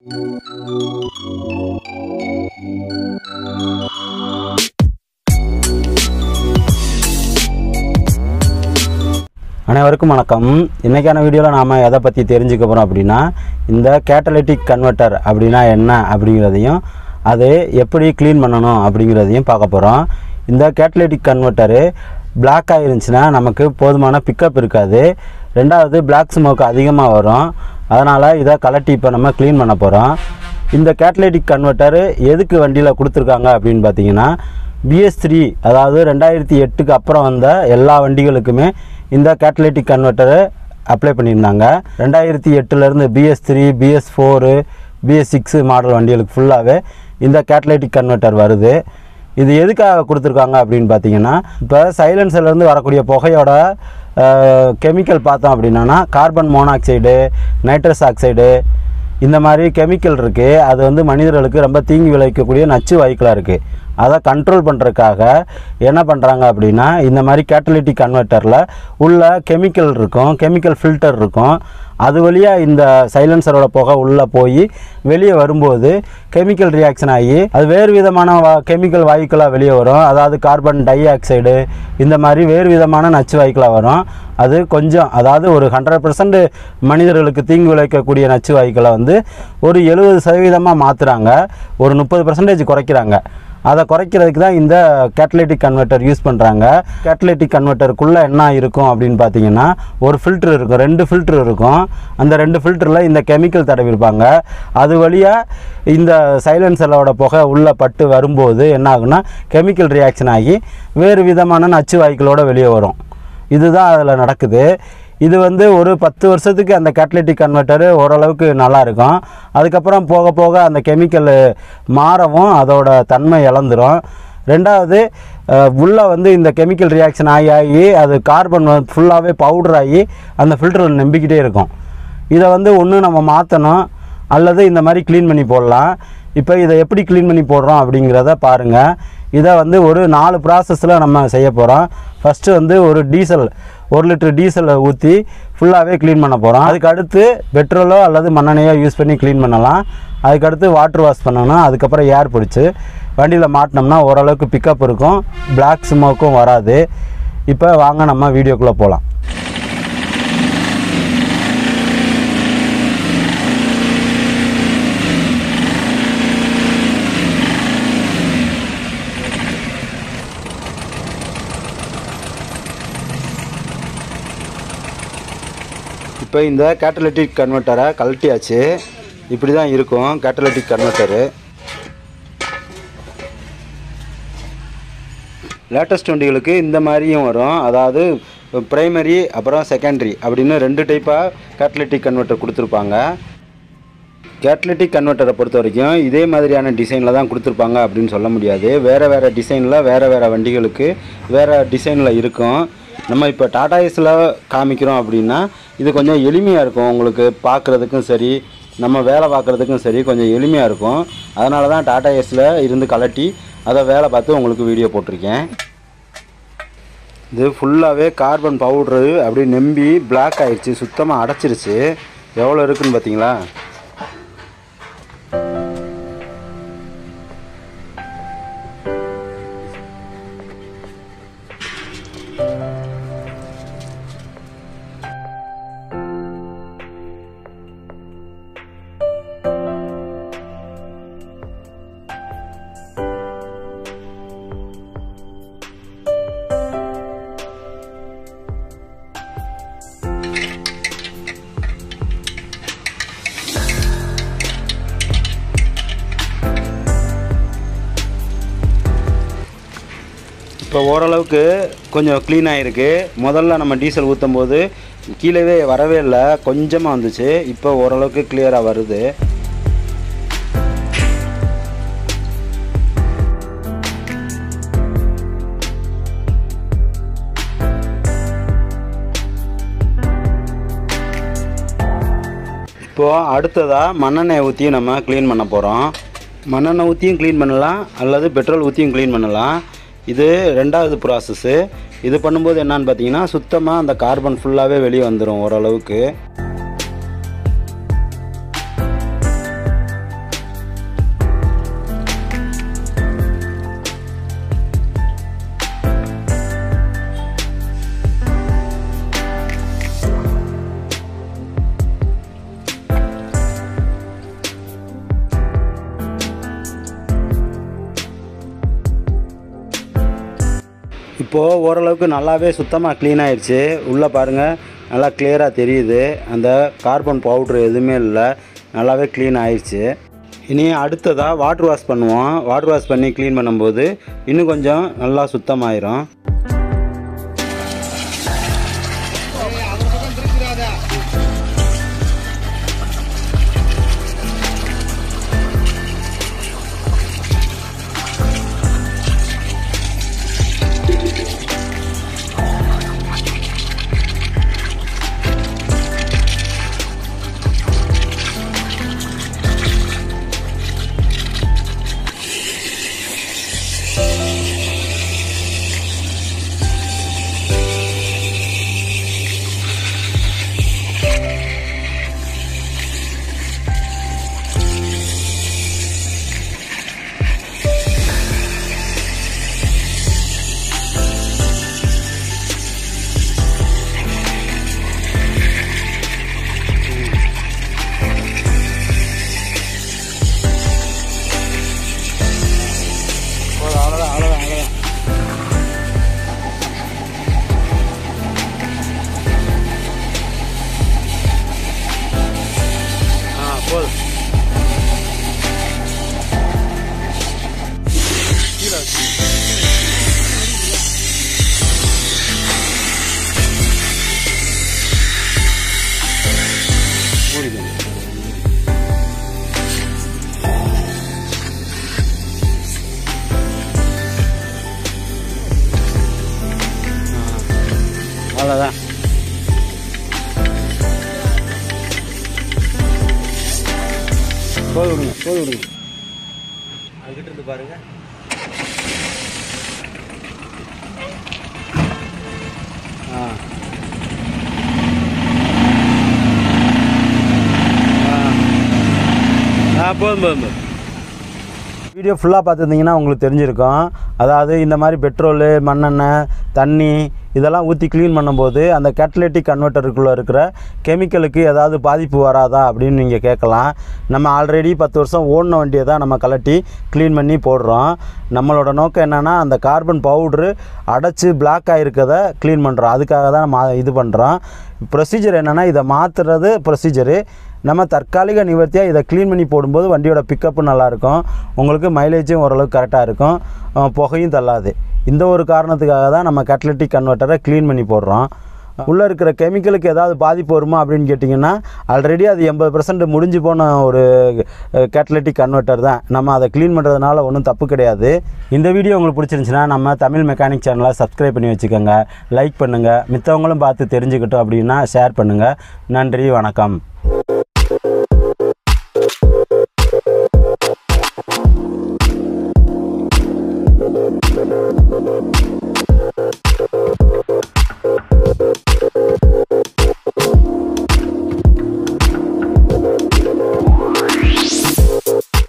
அனைவருக்கும் வணக்கம் இன்றைக்கான வீடியோவில் நாம் எதை பற்றி தெரிஞ்சுக்க போகிறோம் அப்படின்னா இந்த கேட்டலிட்டிக் கன்வெர்ட்டர் அப்படின்னா என்ன அப்படிங்கிறதையும் அது எப்படி க்ளீன் பண்ணணும் அப்படிங்கிறதையும் பார்க்க போகிறோம் இந்த கேட்டலிட்டிக் கன்வெர்ட்டரு பிளாக் ஆயிருந்துச்சுன்னா நமக்கு போதுமான பிக்கப் இருக்காது ரெண்டாவது பிளாக் ஸ்மோக் அதிகமாக வரும் அதனால் இதை கலட்டி இப்போ நம்ம க்ளீன் பண்ண போகிறோம் இந்த கேட்டலிட்டிக் கன்வெர்ட்டர் எதுக்கு வண்டியில் கொடுத்துருக்காங்க அப்படின்னு பார்த்தீங்கன்னா பிஎஸ் த்ரீ அதாவது ரெண்டாயிரத்தி எட்டுக்கு அப்புறம் வந்த எல்லா வண்டிகளுக்குமே இந்த கேட்டலிட்டிக் கன்வெர்ட்டரை அப்ளை பண்ணியிருந்தாங்க ரெண்டாயிரத்தி எட்டுலேருந்து BS three BS four BS six model வண்டிகளுக்கு ஃபுல்லாகவே இந்த கேட்டலிட்டிக் கன்வெர்ட்டர் வருது இது எதுக்காக கொடுத்துருக்காங்க அப்படின்னு பார்த்தீங்கன்னா இப்போ சைலன்சர்லேருந்து வரக்கூடிய புகையோட கெமிக்கல் பார்த்தோம் அப்படின்னா கார்பன் மோனாக்சைடு நைட்ரஸ் ஆக்சைடு இந்த மாதிரி கெமிக்கல் இருக்குது அது வந்து மனிதர்களுக்கு ரொம்ப தீங்கு விளைவிக்கக்கூடிய நச்சு வாயுக்களாக இருக்குது அதை கண்ட்ரோல் பண்ணுறதுக்காக என்ன பண்ணுறாங்க அப்படின்னா இந்த மாதிரி கேட்டலிட்டிக் கன்வெர்ட்டரில் உள்ள கெமிக்கல் இருக்கும் கெமிக்கல் ஃபில்டர் இருக்கும் அது வழியாக இந்த சைலன்சரோட புகை உள்ளே போய் வெளியே வரும்போது கெமிக்கல் ரியாக்ஷன் ஆகி அது வேறு விதமான வா கெமிக்கல் வாயுக்களாக வெளியே வரும் அதாவது கார்பன் டை ஆக்சைடு இந்த மாதிரி வேறு விதமான நச்சு வாயுக்களாக வரும் அது கொஞ்சம் அதாவது ஒரு ஹண்ட்ரட் பர்சன்ட் மனிதர்களுக்கு தீங்கு விளைவிக்கக்கூடிய நச்சு வாயுக்களை வந்து ஒரு எழுபது சதவீதமாக மாற்றுறாங்க ஒரு முப்பது பர்சன்டேஜ் குறைக்கிறாங்க அதை குறைக்கிறதுக்கு தான் இந்த கேட்டலிட்டிக் கன்வெர்ட்டர் யூஸ் பண்ணுறாங்க கேட்டலிட்டிக் கன்வெர்ட்டருக்குள்ளே என்ன இருக்கும் அப்படின்னு பார்த்தீங்கன்னா ஒரு ஃபில்ட்ரு இருக்கும் ரெண்டு ஃபில்ட்ரு இருக்கும் அந்த ரெண்டு ஃபில்டரில் இந்த கெமிக்கல் தடவிருப்பாங்க அது வழியாக இந்த சைலன்சரோட புகை உள்ளே பட்டு வரும்போது என்ன ஆகும்னா கெமிக்கல் ரியாக்ஷன் ஆகி வேறு விதமான நச்சு வாயுக்களோட வெளியே வரும் இதுதான் அதில் நடக்குது இது வந்து ஒரு பத்து வருஷத்துக்கு அந்த கேட்டலிட்டிக் கன்வெர்ட்டரு ஓரளவுக்கு நல்லா இருக்கும் அதுக்கப்புறம் போக போக அந்த கெமிக்கல் மாறவும் அதோட தன்மை இழந்துரும் ரெண்டாவது உள்ளே வந்து இந்த கெமிக்கல் ரியாக்ஷன் ஆகி ஆகி அது கார்பன் ஃபுல்லாகவே பவுடர் ஆகி அந்த ஃபில்டர் நம்பிக்கிட்டே இருக்கும் இதை வந்து ஒன்று நம்ம மாற்றணும் அல்லது இந்த மாதிரி க்ளீன் பண்ணி போடலாம் இப்போ இதை எப்படி க்ளீன் பண்ணி போடுறோம் அப்படிங்கிறத பாருங்கள் இதை வந்து ஒரு நாலு ப்ராசஸில் நம்ம செய்ய போகிறோம் ஃபஸ்ட்டு வந்து ஒரு டீசல் ஒரு லிட்டர் டீசலை ஊற்றி ஃபுல்லாகவே க்ளீன் பண்ண போகிறோம் அதுக்கு அடுத்து பெட்ரோலோ அல்லது மண்ணெண்ணையோ யூஸ் பண்ணி க்ளீன் பண்ணலாம் அதுக்கடுத்து வாட்டர் வாஷ் பண்ணணும் அதுக்கப்புறம் ஏர் பிடிச்சி வண்டியில் மாட்டினோம்னா ஓரளவுக்கு பிக்கப் இருக்கும் பிளாக் ஸ்மோக்கும் வராது இப்போ வாங்க நம்ம வீடியோக்குள்ளே போகலாம் இப்போ இந்த கேட்டலிட்டிக் கன்வெர்ட்டரை கழட்டியாச்சு இப்படி தான் இருக்கும் கேட்டலிட்டிக் கன்வெர்ட்டரு லேட்டஸ்ட் வண்டிகளுக்கு இந்த மாதிரியும் வரும் அதாவது ப்ரைமரி அப்புறம் செகண்டரி அப்படின்னு ரெண்டு டைப்பாக கேட்டலிட்டிக் கன்வெர்ட்டர் கொடுத்துருப்பாங்க கேட்லட்டிக் கன்வெர்ட்டரை பொறுத்த வரைக்கும் இதே மாதிரியான டிசைனில் தான் கொடுத்துருப்பாங்க அப்படின்னு சொல்ல முடியாது வேறு வேறு டிசைனில் வேறு வேறு வண்டிகளுக்கு வேறு டிசைனில் இருக்கும் நம்ம இப்போ டாடா ஏஸில் காமிக்கிறோம் அப்படின்னா இது கொஞ்சம் எளிமையாக இருக்கும் உங்களுக்கு பார்க்குறதுக்கும் சரி நம்ம வேலை பார்க்குறதுக்கும் சரி கொஞ்சம் எளிமையாக இருக்கும் அதனால தான் டாடா ஏஸில் இருந்து கலட்டி அதை வேலை பார்த்து உங்களுக்கு வீடியோ போட்டிருக்கேன் இது ஃபுல்லாகவே கார்பன் பவுட்ரு அப்படி நம்பி பிளாக் ஆயிடுச்சு சுத்தமாக அடைச்சிருச்சு எவ்வளோ இருக்குன்னு பார்த்தீங்களா இப்போ ஓரளவுக்கு கொஞ்சம் க்ளீனாக இருக்குது முதல்ல நம்ம டீசல் ஊற்றும் போது கீழவே வரவே இல்லை கொஞ்சமாக வந்துச்சு இப்போ ஓரளவுக்கு கிளியராக வருது இப்போது அடுத்ததாக மண்ணெண்ணெய் ஊற்றி நம்ம க்ளீன் பண்ண போகிறோம் மண்ணெண்ணெய் ஊற்றியும் க்ளீன் பண்ணலாம் அல்லது பெட்ரோல் ஊற்றியும் க்ளீன் பண்ணலாம் இது ரெண்டாவது ப்ராசஸ்ஸு இது பண்ணும்போது என்னன்னு பார்த்தீங்கன்னா சுத்தமாக அந்த கார்பன் ஃபுல்லாகவே வெளியே வந்துடும் ஓரளவுக்கு இப்போது ஓரளவுக்கு நல்லாவே சுத்தமாக க்ளீன் ஆயிடுச்சு உள்ளே பாருங்கள் நல்லா கிளியராக தெரியுது அந்த கார்பன் பவுட்ரு எதுவுமே இல்லை நல்லாவே க்ளீன் ஆயிடுச்சு இனி அடுத்ததாக வாட்டர் வாஷ் பண்ணுவோம் வாட்டர் வாஷ் பண்ணி க்ளீன் பண்ணும்போது இன்னும் கொஞ்சம் நல்லா சுத்தமாயிரும் அவ்வளோதான் அவ்வளோதான் அவ்வளோதான் ஆ போதும் மூடிக்கணும் அவ்வளோதான் போய் விடுங்க போய் விடுங்க அங்கிட்டு இருந்து பாருங்க ஆ ஆ போதும் போதும் போதும் வீடியோ ஃபுல்லாக பார்த்துருந்தீங்கன்னா உங்களுக்கு தெரிஞ்சிருக்கும் அதாவது இந்த மாதிரி பெட்ரோலு மண்ணெண்ணெய் தண்ணி இதெல்லாம் ஊற்றி க்ளீன் பண்ணும்போது அந்த கேட்டலிட்டிக் கன்வெர்ட்டருக்குள்ளே இருக்கிற கெமிக்கலுக்கு ஏதாவது பாதிப்பு வராதா அப்படின்னு நீங்கள் கேட்கலாம் நம்ம ஆல்ரெடி பத்து வருஷம் ஓடின வண்டியை தான் நம்ம கலட்டி க்ளீன் பண்ணி போடுறோம் நம்மளோட நோக்கம் என்னென்னா அந்த கார்பன் பவுட்ரு அடைச்சி பிளாக் ஆகிருக்கதை க்ளீன் பண்ணுறோம் அதுக்காக தான் நம்ம இது பண்ணுறோம் ப்ரொசீஜர் என்னென்னா இதை மாற்றுறது ப்ரொசீஜரு நம்ம தற்காலிக நிவர்த்தியாக இதை க்ளீன் பண்ணி போடும்போது வண்டியோட பிக்கப்பு நல்லாயிருக்கும் உங்களுக்கு மைலேஜும் ஓரளவுக்கு கரெக்டாக இருக்கும் அஹ் புகையும் தள்ளாது இந்த ஒரு காரணத்துக்காக தான் நம்ம கேட்டலிட்டிக் கன்வெர்ட்டரை க்ளீன் பண்ணி போடுறோம் உள்ளே இருக்கிற கெமிக்கலுக்கு ஏதாவது பாதிப்பு வருமா அப்படின்னு கேட்டிங்கன்னா ஆல்ரெடி அது எண்பது பர்சன்ட் முடிஞ்சு போன ஒரு கேட்டலிட்டிக் கன்வெர்ட்டர் தான் நம்ம அதை க்ளீன் பண்ணுறதுனால ஒன்றும் தப்பு கிடையாது இந்த வீடியோ உங்களுக்கு பிடிச்சிருந்துச்சுன்னா நம்ம தமிழ் மெக்கானிக் சேனலை சப்ஸ்கிரைப் பண்ணி வச்சுக்கோங்க லைக் பண்ணுங்கள் மித்தவங்களும் பார்த்து தெரிஞ்சுக்கிட்டோம் அப்படின்னா ஷேர் பண்ணுங்கள் நன்றி வணக்கம்